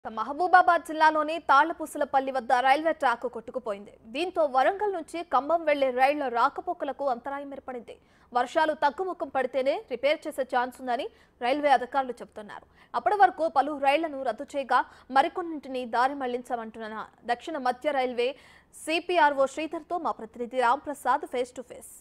మహబూబాబాద్ జిల్లాలోని తాళ్లపూసలపల్లి వద్ద railway track కొట్టుకుపోయింది దీంతో వరంగల్ నుంచి ఖమ్మం వెళ్లే రైళ్ల రాకపోకలకు అంతరాయం ఏర్పడింది వర్షాలు తగ్గుముఖం పడితేనే రిపేర్ చేసే ఛాన్స్ ఉందని రైల్వే అధికారులు చెబుతున్నారు అప్పటి వరకు పలు రైళ్లను రద్దు చేయగా మరికొన్నింటిని దారి మళ్లించమంటున్న దక్షిణ మధ్య రైల్వే సిపిఆర్ఓ శ్రీధర్తో మా ప్రతినిధి రాంప్రసాద్ ఫేస్ టు ఫేస్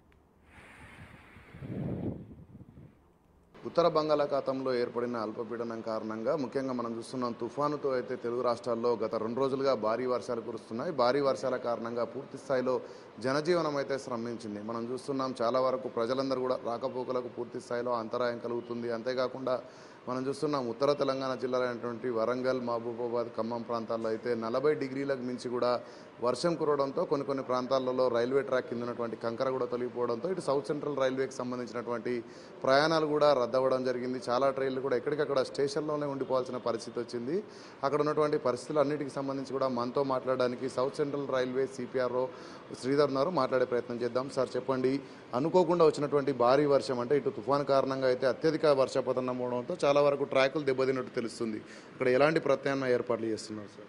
ఉత్తర బంగాళాఖాతంలో ఏర్పడిన అల్పపీడనం కారణంగా ముఖ్యంగా మనం చూస్తున్నాం తుఫానుతో అయితే తెలుగు రాష్ట్రాల్లో గత రెండు రోజులుగా భారీ వర్షాలు కురుస్తున్నాయి భారీ వర్షాల కారణంగా పూర్తి స్థాయిలో జనజీవనం అయితే శ్రమించింది మనం చూస్తున్నాం చాలా వరకు ప్రజలందరూ కూడా రాకపోకలకు పూర్తి స్థాయిలో అంతరాయం కలుగుతుంది అంతేకాకుండా మనం చూస్తున్నాం ఉత్తర తెలంగాణ జిల్లాలైనటువంటి వరంగల్ మహబూబాబాద్ ఖమ్మం ప్రాంతాల్లో అయితే నలభై డిగ్రీలకు మించి కూడా వర్షం కురవడంతో కొన్ని కొన్ని ప్రాంతాలలో రైల్వే ట్రాక్ కింద ఉన్నటువంటి కంకర కూడా తొలగిపోవడంతో ఇటు సౌత్ సెంట్రల్ రైల్వేకి సంబంధించినటువంటి ప్రయాణాలు కూడా రద్దవడం జరిగింది చాలా ట్రైన్లు కూడా ఎక్కడికక్కడ స్టేషన్లోనే ఉండిపోవాల్సిన పరిస్థితి వచ్చింది అక్కడ ఉన్నటువంటి పరిస్థితులు అన్నిటికి సంబంధించి కూడా మనతో మాట్లాడడానికి south central railway CPRO Sridhar ఉన్నారు మాట్లాడే ప్రయత్నం చేద్దాం సార్ చెప్పండి అనుకోకుండా వచ్చినటువంటి భారీ వర్షం అంటే ఇటు తుఫాన్ కారణంగా అయితే అత్యధిక వర్షపాతం అవడంతో చాలా వరకు ట్రాకులు దెబ్బతిన్నట్టు తెలుస్తుంది ఇక్కడ ఎలాంటి ప్రత్యామ్నాయ ఏర్పాట్లు చేస్తున్నారు సార్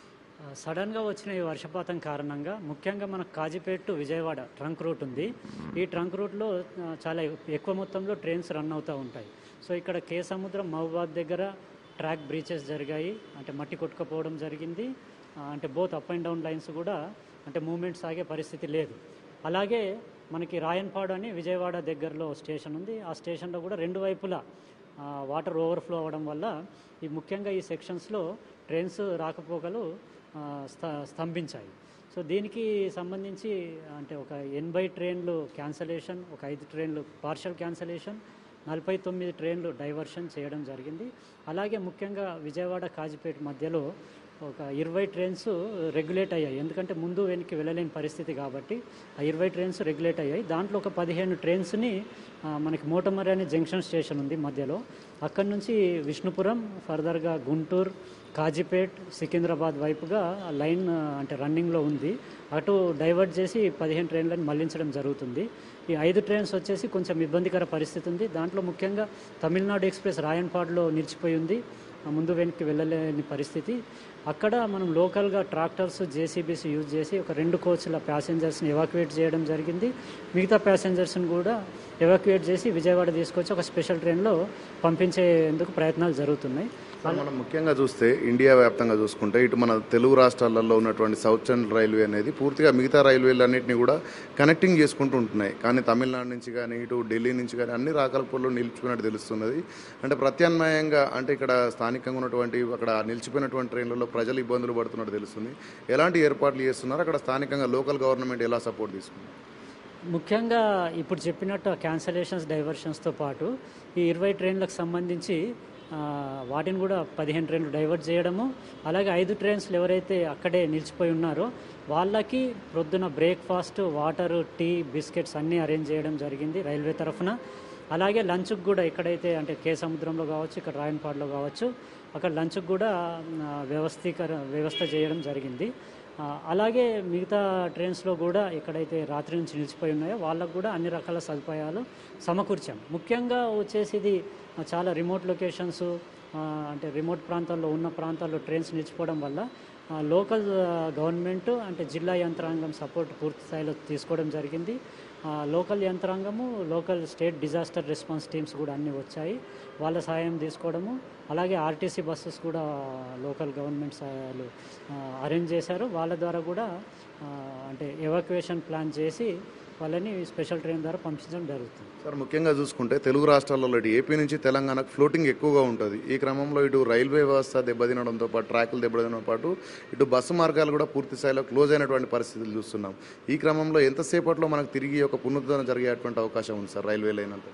సడన్గా వచ్చిన ఈ వర్షపాతం కారణంగా ముఖ్యంగా మనకు Kazipet to Vijayawada trunk route ఉంది ఈ ట్రంక్ రూట్లో ఆ, చాలా ఎక్కువ మొత్తంలో ట్రైన్స్ రన్ అవుతూ ఉంటాయి సో ఇక్కడ కే సముద్రం మహబూబాద్ దగ్గర ట్రాక్ బ్రీచెస్ జరిగాయి అంటే మట్టి కొట్టుకుపోవడం జరిగింది ఆ, అంటే both up and down lines కూడా అంటే మూమెంట్ సాగే పరిస్థితి లేదు అలాగే మనకి రాయన్పాడు అని విజయవాడ దగ్గరలో స్టేషన్ ఉంది ఆ స్టేషన్లో కూడా రెండు వైపులా ఆ, వాటర్ ఓవర్ఫ్లో అవ్వడం వల్ల ఈ ముఖ్యంగా ఈ సెక్షన్స్లో ట్రైన్స్ రాకపోకలు ఆ, స్త స్తంభించాయి సో దీనికి సంబంధించి అంటే ఒక ఎనభై ట్రైన్లు క్యాన్సలేషన్ ఒక ఐదు ట్రైన్లు పార్షల్ క్యాన్సలేషన్ నలభై తొమ్మిది ట్రైన్లు డైవర్షన్ చేయడం జరిగింది అలాగే ముఖ్యంగా విజయవాడ కాజిపేట మధ్యలో ఒక ఇరవై ట్రైన్స్ రెగ్యులేట్ అయ్యాయి ఎందుకంటే ముందు వెనక్కి వెళ్ళలేని పరిస్థితి కాబట్టి ఆ ఇరవై ట్రైన్స్ రెగ్యులేట్ అయ్యాయి దాంట్లో ఒక పదిహేను ట్రైన్స్ని ఆ, మనకి మోటమరి అనే జంక్షన్ స్టేషన్ ఉంది మధ్యలో అక్కడి నుంచి విష్ణుపురం ఫర్దర్గా గుంటూరు కాజీపేట్ సికింద్రాబాద్ వైపుగా ఆ లైన్ ఆ, అంటే రన్నింగ్లో ఉంది అటు డైవర్ట్ చేసి పదిహేను ట్రైన్లను మళ్లించడం జరుగుతుంది ఈ ఐదు ట్రైన్స్ వచ్చేసి కొంచెం ఇబ్బందికర పరిస్థితి ఉంది దాంట్లో ముఖ్యంగా తమిళనాడు ఎక్స్ప్రెస్ రాయన్పాడులో నిలిచిపోయి ఉంది ఆ ముందు వెనక్కి వెళ్ళలేని పరిస్థితి అక్కడ మనం లోకల్గా ట్రాక్టర్స్ జేసీబీస్ యూజ్ చేసి ఒక రెండు కోచ్ల ప్యాసింజర్స్ని ఎవాక్యుయేట్ చేయడం జరిగింది మిగతా ప్యాసింజర్స్ని కూడా ఎవాక్యుయేట్ చేసి విజయవాడ తీసుకొచ్చి ఒక స్పెషల్ ట్రైన్లో పంపించేందుకు ప్రయత్నాలు జరుగుతున్నాయి సార్, మనం ముఖ్యంగా చూస్తే ఇండియా వ్యాప్తంగా చూసుకుంటే ఇటు మన తెలుగు రాష్ట్రాలలో ఉన్నటువంటి సౌత్ సెంట్రల్ రైల్వే అనేది పూర్తిగా మిగతా రైల్వేలన్నింటినీ కూడా కనెక్టింగ్ చేసుకుంటూ ఉంటున్నాయి కానీ తమిళనాడు నుంచి కానీ ఇటు ఢిల్లీ నుంచి కానీ అన్ని రాకల్పల్లో నిలిచిపోయినట్టు తెలుస్తున్నది అంటే ప్రత్యామ్నాయంగా అంటే ఇక్కడ స్థానికంగా ఉన్నటువంటి అక్కడ నిలిచిపోయినటువంటి ట్రైన్లలో ప్రజలు ఇబ్బందులు పడుతున్నట్టు తెలుస్తుంది ఎలాంటి ఏర్పాట్లు చేస్తున్నారు అక్కడ స్థానికంగా లోకల్ గవర్నమెంట్ ఎలా సపోర్ట్ తీసుకుంది ముఖ్యంగా ఇప్పుడు చెప్పినట్టు క్యాన్సలేషన్స్ డైవర్షన్స్తో పాటు ఈ ఇరవై ట్రైన్లకు సంబంధించి ఆ, వాటిని కూడా పదిహేను ట్రైన్లు డైవర్ట్ చేయడము అలాగే ఐదు ట్రైన్స్లు ఎవరైతే అక్కడే నిలిచిపోయి ఉన్నారో వాళ్ళకి ప్రొద్దున బ్రేక్ఫాస్ట్ వాటర్ టీ బిస్కెట్స్ అన్నీ అరేంజ్ చేయడం జరిగింది రైల్వే తరఫున అలాగే లంచ్కి కూడా ఎక్కడైతే అంటే కే సముద్రంలో కావచ్చు ఇక్కడ రాయన్పాడులో కావచ్చు అక్కడ లంచ్కి కూడా ఆ, వ్యవస్థీకర వ్యవస్థ చేయడం జరిగింది ఆ, అలాగే మిగతా ట్రైన్స్లో కూడా ఎక్కడైతే రాత్రి నుంచి నిలిచిపోయి ఉన్నాయో వాళ్ళకు కూడా అన్ని రకాల సదుపాయాలు సమకూర్చాం ముఖ్యంగా వచ్చేసి ఇది ఆ, చాలా రిమోట్ లొకేషన్స్ అంటే రిమోట్ ప్రాంతాల్లో ఉన్న ప్రాంతాల్లో ట్రైన్స్ నిలిచిపోవడం వల్ల ఆ, లోకల్ ఆ, గవర్నమెంట్ అంటే జిల్లా యంత్రాంగం సపోర్ట్ పూర్తి స్థాయిలో తీసుకోవడం జరిగింది ఆ, లోకల్ యంత్రాంగము local state disaster response teams కూడా అన్నీ వచ్చాయి వాళ్ళ సహాయం తీసుకోవడము అలాగే ఆర్టీసీ బస్సెస్ కూడా లోకల్ గవర్నమెంట్ సహాయాలు ఆ, అరేంజ్ చేశారు వాళ్ళ ద్వారా కూడా ఆ, అంటే ఎవాక్యుయేషన్ ప్లాన్ చేసి వాళ్ళని స్పెషల్ ట్రైన్ ద్వారా పంపించడం జరుగుతుంది సార్ ముఖ్యంగా చూసుకుంటే తెలుగు రాష్ట్రాలలో ఇటు ఏపీ నుంచి తెలంగాణకు ఫ్లోటింగ్ ఎక్కువగా ఉంటుంది ఈ క్రమంలో ఇటు రైల్వే వ్యవస్థ దెబ్బతినడంతో పాటు ట్రాకులు దెబ్బతినడంతో పాటు ఇటు బస్సు మార్గాలు కూడా పూర్తి స్థాయిలో క్లోజ్ అయినటువంటి పరిస్థితులు చూస్తున్నాం ఈ క్రమంలో ఎంతసేపట్లో మనకు తిరిగి ఒక పునరుద్ధరణ జరిగేటువంటి అవకాశం ఉంది సార్ రైల్వే లైన్ అంతా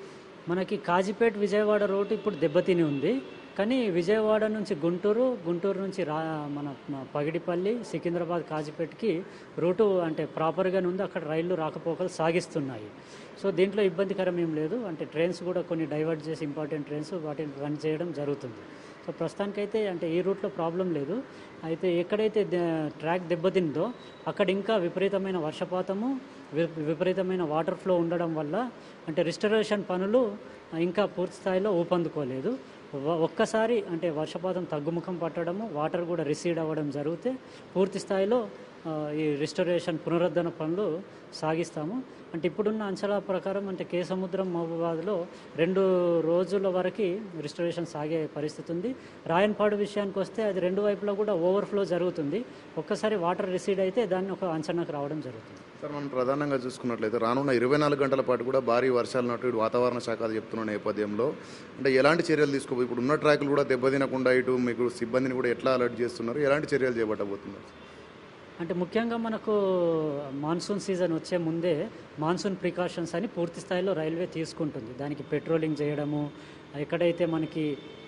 మనకి కాజీపేట విజయవాడ రోడ్డు ఇప్పుడు దెబ్బతిని ఉంది కానీ విజయవాడ నుంచి గుంటూరు గుంటూరు నుంచి రా మన మన పగిడిపల్లి సికింద్రాబాద్ కాజీపేటకి రూటు అంటే ప్రాపర్గానే ఉంది అక్కడ రైళ్లు రాకపోకలు సాగిస్తున్నాయి సో దీంట్లో ఇబ్బందికరం ఏం లేదు అంటే ట్రైన్స్ కూడా కొన్ని డైవర్ట్ చేసి ఇంపార్టెంట్ ట్రైన్స్ వాటిని రన్ చేయడం జరుగుతుంది సో ప్రస్తుతానికైతే అంటే ఈ రూట్లో ప్రాబ్లం లేదు అయితే ఎక్కడైతే ద- ట్రాక్ దెబ్బతిందో అక్కడ ఇంకా విపరీతమైన వర్షపాతము వి- విపరీతమైన వాటర్ ఫ్లో ఉండడం వల్ల అంటే రిస్టరేషన్ పనులు ఇంకా పూర్తి స్థాయిలో ఊపందుకోలేదు వ- ఒక్కసారి అంటే వర్షపాతం తగ్గుముఖం పట్టడము వాటర్ కూడా రిసీడ్ అవ్వడం జరిగితే పూర్తి స్థాయిలో ఆ, ఈ రిస్టరేషన్ పునరుద్ధరణ పనులు సాగిస్తాము అంటే ఇప్పుడున్న అంచనా ప్రకారం అంటే కే సముద్రం మహబూబాద్లో రెండు రోజుల వరకు రిస్టరేషన్ సాగే పరిస్థితి ఉంది రాయన్పాడు విషయానికి వస్తే అది రెండు వైపులా కూడా ఓవర్ఫ్లో జరుగుతుంది ఒక్కసారి వాటర్ రిసీడ్ అయితే దాన్ని ఒక అంచనాకు రావడం జరుగుతుంది సార్ మనం ప్రధానంగా చూసుకున్నట్లయితే రానున్న ఇరవై నాలుగు గంటల పాటు కూడా భారీ వర్షాలు ఉన్నట్టు ఇటు వాతావరణ శాఖ అది చెప్తున్న నేపథ్యంలో అంటే ఎలాంటి చర్యలు తీసుకోబోయి ఇప్పుడు ఉన్న ట్రాకులు కూడా దెబ్బతినకుండా ఇటు మీకు సిబ్బందిని కూడా ఎట్లా అలర్ట్ చేస్తున్నారు ఎలాంటి చర్యలు చేపట్టబోతున్నారు అంటే ముఖ్యంగా మనకు మాన్సూన్ సీజన్ వచ్చే ముందే మాన్సూన్ ప్రికాషన్స్ అని పూర్తి స్థాయిలో రైల్వే తీసుకుంటుంది దానికి పెట్రోలింగ్ చేయడము ఎక్కడైతే మనకి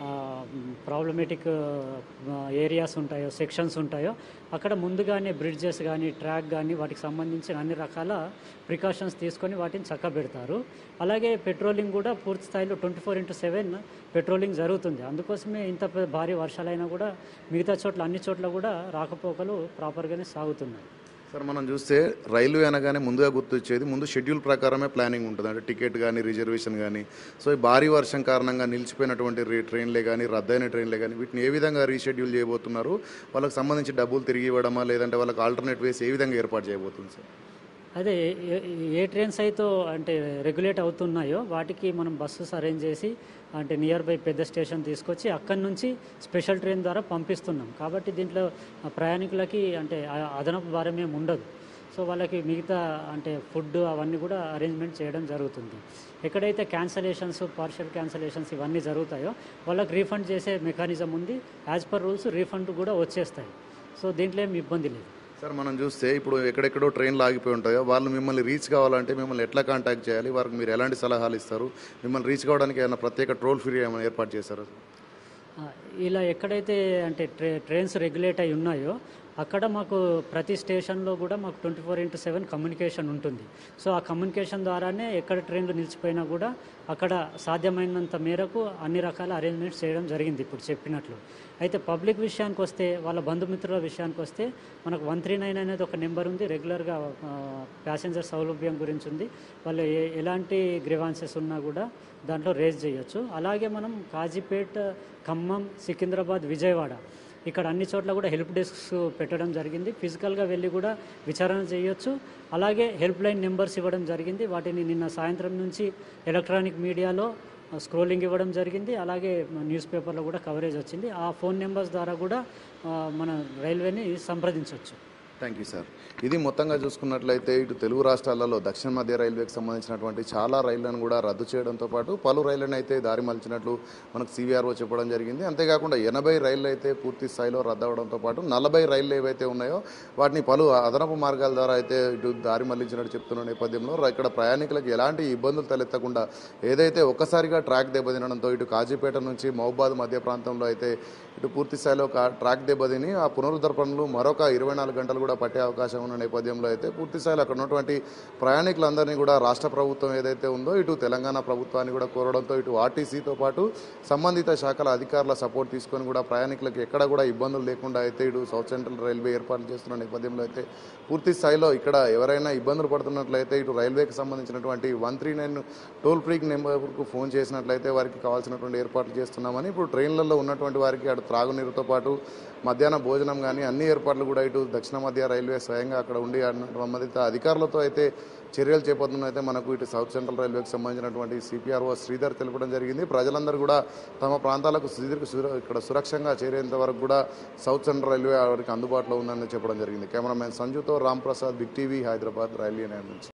ప్రాబ్లమేటిక్ ఏరియాస్ ఉంటాయో సెక్షన్స్ ఉంటాయో అక్కడ ముందుగానే బ్రిడ్జెస్ కానీ ట్రాక్ కానీ వాటికి సంబంధించిన అన్ని రకాల ప్రికాషన్స్ తీసుకొని వాటిని చక్కబెడతారు అలాగే పెట్రోలింగ్ కూడా పూర్తి స్థాయిలో twenty four into seven patrolling జరుగుతుంది అందుకోసమే ఇంత పెద్ద భారీ వర్షాలైనా కూడా మిగతా చోట్ల అన్ని చోట్ల కూడా రాకపోకలు ప్రాపర్గానే సాగుతున్నాయి సార్ మనం చూస్తే రైల్వే అనగానే ముందుగా గుర్తొచ్చేది ముందు షెడ్యూల్ ప్రకారమే ప్లానింగ్ ఉంటుంది అంటే టికెట్ కానీ రిజర్వేషన్ కానీ సో ఈ భారీ వర్షం కారణంగా నిలిచిపోయినటువంటి రే ట్రైన్లే కానీ రద్దయిన ట్రైన్లే కానీ వీటిని ఏ విధంగా రీషెడ్యూల్ చేయబోతున్నారు వాళ్ళకి సంబంధించి డబ్బులు తిరిగి ఇవ్వడమా లేదంటే వాళ్ళకి ఆల్టర్నేట్ వేస్ ఏ విధంగా ఏర్పాటు చేయబోతుంది సార్ అదే ఏ- ఏ ట్రైన్స్ అయితే అంటే రెగ్యులేట్ అవుతున్నాయో వాటికి మనం బస్సెస్ అరేంజ్ చేసి అంటే నియర్ బై పెద్ద స్టేషన్ తీసుకొచ్చి అక్కడి నుంచి స్పెషల్ ట్రైన్ ద్వారా పంపిస్తున్నాం కాబట్టి దీంట్లో ఆ ప్రయాణికులకి అంటే ఆ- అదనపు భారం ఏమి ఉండదు సో వాళ్ళకి మిగతా అంటే ఫుడ్ అవన్నీ కూడా అరేంజ్మెంట్ చేయడం జరుగుతుంది ఎక్కడైతే క్యాన్సలేషన్స్ పార్షియల్ క్యాన్సలేషన్స్ ఇవన్నీ జరుగుతాయో వాళ్ళకి రీఫండ్ చేసే మెకానిజం ఉంది యాజ్ పర్ రూల్స్ రీఫండ్ కూడా వచ్చేస్తాయి సో దీంట్లో ఏమి ఇబ్బంది లేదు సార్ మనం చూస్తే ఇప్పుడు ఎక్కడెక్కడో ట్రైన్లు ఆగిపోయి ఉంటాయో వాళ్ళు మిమ్మల్ని రీచ్ కావాలంటే మిమ్మల్ని ఎట్లా కాంటాక్ట్ చేయాలి వారికి మీరు ఎలాంటి సలహాలు ఇస్తారు మిమ్మల్ని రీచ్ కావడానికి ఏమైనా ప్రత్యేక ట్రోల్ ఫ్రీ ఏమైనా ఏర్పాటు చేశారు ఆ, ఇలా ఎక్కడైతే అంటే ట్రే ట్రైన్స్ రెగ్యులేట్ అయి ఉన్నాయో అక్కడ మాకు ప్రతి స్టేషన్లో కూడా మాకు twenty four into seven communication ఉంటుంది సో ఆ కమ్యూనికేషన్ ద్వారానే ఎక్కడ ట్రైన్లు నిలిచిపోయినా కూడా అక్కడ సాధ్యమైనంత మేరకు అన్ని రకాల అరేంజ్మెంట్స్ చేయడం జరిగింది ఇప్పుడు చెప్పినట్లు అయితే పబ్లిక్ విషయానికి వస్తే వాళ్ళ బంధుమిత్రుల విషయానికి వస్తే మనకు వన్ త్రీ నైన్ అనేది ఒక నెంబర్ ఉంది రెగ్యులర్గా ప్యాసింజర్ సౌలభ్యం గురించి ఉంది వాళ్ళు ఏ- ఎలాంటి గ్రివాన్సెస్ ఉన్నా కూడా దాంట్లో రేజ్ చేయొచ్చు అలాగే మనం కాజీపేట్ ఖమ్మం సికింద్రాబాద్ విజయవాడ ఇక్కడ అన్ని చోట్ల కూడా హెల్ప్ డెస్క్స్ పెట్టడం జరిగింది ఫిజికల్గా వెళ్ళి కూడా విచారణ చేయొచ్చు అలాగే హెల్ప్ లైన్ నెంబర్స్ ఇవ్వడం జరిగింది వాటిని నిన్న సాయంత్రం నుంచి ఎలక్ట్రానిక్ మీడియాలో స్క్రోలింగ్ ఇవ్వడం జరిగింది అలాగే న్యూస్ పేపర్లో కూడా కవరేజ్ వచ్చింది ఆ ఫోన్ నెంబర్స్ ద్వారా కూడా ఆ, మన రైల్వేని సంప్రదించవచ్చు థ్యాంక్ యూ సార్ ఇది మొత్తంగా చూసుకున్నట్లయితే ఇటు తెలుగు రాష్ట్రాలలో దక్షిణ మధ్య రైల్వేకి సంబంధించినటువంటి చాలా రైళ్లను కూడా రద్దు చేయడంతో పాటు పలు రైళ్లను అయితే దారి మలిచినట్లు మనకు సివిఆర్ఓ చెప్పడం జరిగింది అంతేకాకుండా ఎనభై రైళ్లు అయితే పూర్తి స్థాయిలో రద్దు అవడంతో పాటు నలభై రైళ్లు ఏవైతే ఉన్నాయో వాటిని పలు అదనపు మార్గాల ద్వారా అయితే ఇటు దారి మళ్లించినట్టు చెప్తున్న నేపథ్యంలో ర- ఇక్కడ ప్రయాణికులకు ఎలాంటి ఇబ్బందులు తలెత్తకుండా ఏదైతే ఒక్కసారిగా ట్రాక్ దెబ్బతినడంతో ఇటు కాజీపేట నుంచి మహబాద్ మధ్య ప్రాంతంలో అయితే ఇటు పూర్తి స్థాయిలో కా- ట్రాక్ దెబ్బతిని ఆ పునరుద్ధరణ పనులు మరొక ఇరవై నాలుగు గంటలు కూడా పట్టే అవకాశం ఉన్న నేపథ్యంలో అయితే పూర్తి స్థాయిలో అక్కడ ఉన్నటువంటి ప్రయాణికులందరినీ కూడా రాష్ట్ర ప్రభుత్వం ఏదైతే ఉందో ఇటు తెలంగాణ ప్రభుత్వాన్ని కూడా కోరడంతో ఇటు ఆర్టీసీతో పాటు సంబంధిత శాఖల అధికారుల సపోర్ట్ తీసుకొని కూడా ప్రయాణికులకు ఎక్కడ కూడా ఇబ్బందులు లేకుండా అయితే ఇటు సౌత్ సెంట్రల్ రైల్వే ఏర్పాట్లు చేస్తున్న నేపథ్యంలో అయితే పూర్తి స్థాయిలో ఇక్కడ ఎవరైనా ఇబ్బందులు పడుతున్నట్లయితే ఇటు రైల్వేకి సంబంధించినటువంటి one three nine toll free నెంబర్కు ఫోన్ చేసినట్లయితే వారికి కావాల్సినటువంటి ఏర్పాట్లు చేస్తున్నామని ఇప్పుడు ట్రైన్లలో ఉన్నటువంటి వారికి అటు త్రాగునీరుతో పాటు మధ్యాహ్న భోజనం కానీ అన్ని ఏర్పాట్లు కూడా ఇటు దక్షిణ మధ్య రైల్వే స్వయంగా అక్కడ ఉండి అన్న- సంబంధిత అధికారులతో అయితే చర్యలు చేపడుతున్నైతే మనకు ఇటు సౌత్ సెంట్రల్ రైల్వేకి సంబంధించినటువంటి సిపిఆర్ఓ శ్రీధర్ తెలపడం జరిగింది ప్రజలందరూ కూడా తమ ప్రాంతాలకు సుదీర్ఘ సుర- ఇక్కడ సురక్షంగా చేరేంత వరకు కూడా సౌత్ సెంట్రల్ రైల్వే వారికి అందుబాటులో ఉందని చెప్పడం జరిగింది కెమెరామెన్ సంజుతో Ram Prasad big TV Hyderabad railway నుంచి